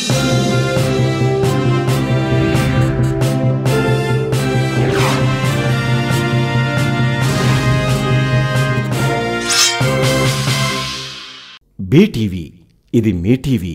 BTV ఇది మీ TV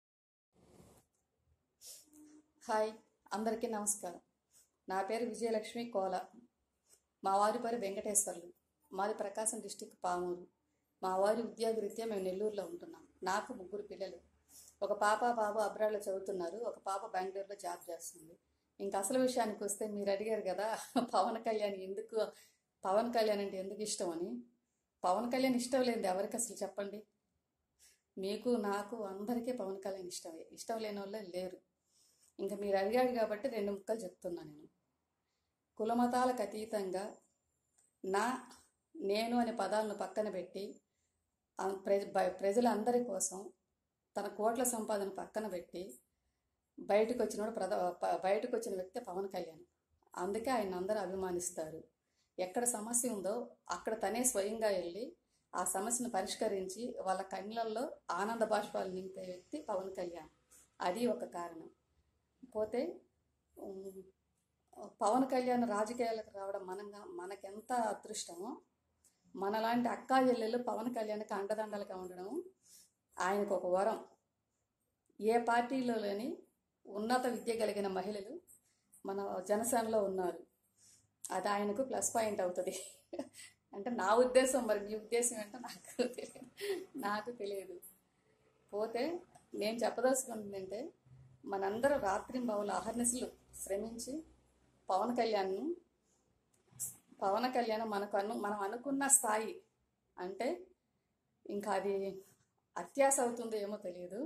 hi అందరికీ నమస్కారం నా పేరు విజయలక్ష్మి కోల మా వారి పేరు వెంకటేశ్వర్లు మాది ప్రకాశం డిస్టిక్ పామూరు మా వారి ఉద్యోగరీత్యా మేము నెల్లూరులో ఉంటున్నాం నాకు ముగ్గురు పిల్లలు ఒక పాప బాబు అబ్రాడ్లో చదువుతున్నారు ఒక పాప బెంగళూరులో జాబ్ చేస్తుంది ఇంకా అసలు విషయానికి వస్తే మీరు అడిగారు కదా పవన్ కళ్యాణ్ ఎందుకు పవన్ కళ్యాణ్ అంటే ఎందుకు ఇష్టం అని పవన్ కళ్యాణ్ ఇష్టం లేనిది ఎవరికి అసలు చెప్పండి మీకు నాకు అందరికీ పవన్ కళ్యాణ్ ఇష్టమే ఇష్టం లేని వాళ్ళే లేరు ఇంకా మీరు అడిగాడు కాబట్టి రెండు ముక్కలు చెప్తున్నాను నేను కులమతాలకు అతీతంగా నా నేను అనే పదాలను పక్కన పెట్టి ఆ ప్రజ బ- ప్రజలందరి కోసం తన కోట్ల సంపాదన పక్కన పెట్టి బయటకు వచ్చినోడు ప్రధ ప- బయటకు వచ్చిన వ్యక్తి పవన్ కళ్యాణ్ అందుకే ఆయన అందరూ అభిమానిస్తారు ఎక్కడ సమస్య ఉందో అక్కడ తనే స్వయంగా వెళ్ళి ఆ సమస్యను పరిష్కరించి వాళ్ళ కళ్ళల్లో ఆనంద బాష్పాలు నింపే వ్యక్తి పవన్ కళ్యాణ్ అది ఒక కారణం పోతే ఉమ్, పవన్ కళ్యాణ్ రాజకీయాలకు రావడం మనంగా మనకెంత అదృష్టమో మనలాంటి అక్కా చెల్లెలు పవన్ కళ్యాణ్కి అండదండలుగా ఉండడం ఆయనకు ఒక వరం ఏ పార్టీలో లేని ఉన్నత విద్య కలిగిన మహిళలు మన జనసేనలో ఉన్నారు అది ఆయనకు ప్లస్ పాయింట్ అవుతుంది అంటే నా ఉద్దేశం మరి మీ ఉద్దేశం ఏంటో నాకు తెలియదు నాకు తెలియదు పోతే నేను చెప్పదలుచుకుంది ఏంటంటే మనందరం రాత్రి బహుళ అహర్నిశలు శ్రమించి పవన్ కళ్యాణ్ను పవన్ కళ్యాణ్ మనకు అను మనం అనుకున్న స్థాయి అంటే ఇంకా అది అత్యాశ అవుతుందో ఏమో తెలియదు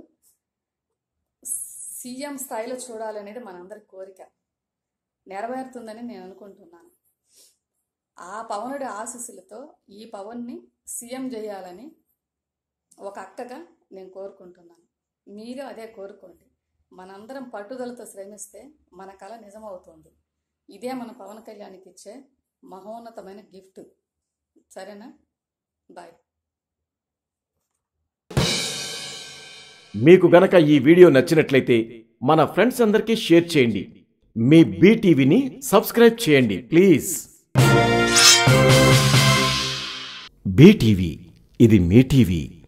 సీఎం స్థాయిలో చూడాలనేది మనందరి కోరిక నెరవేరుతుందని నేను అనుకుంటున్నాను ఆ పవనుడి ఆశీస్సులతో ఈ పవన్ని సీఎం చేయాలని ఒక అక్కగా నేను కోరుకుంటున్నాను మీరు అదే కోరుకోండి మనందరం పట్టుదలతో శ్రమిస్తే మన కళ నిజమవుతుంది ఇదే మన పవన్ కళ్యాణ్కి ఇచ్చే మహోన్నతమైన గిఫ్ట్ సరేనా బాయ్ మీకు గనక ఈ వీడియో నచ్చినట్లయితే మన ఫ్రెండ్స్ అందరికీ షేర్ చేయండి మీ బీటీవీని సబ్స్క్రైబ్ చేయండి ప్లీజ్ బీటీవీ ఇది మీ టీవీ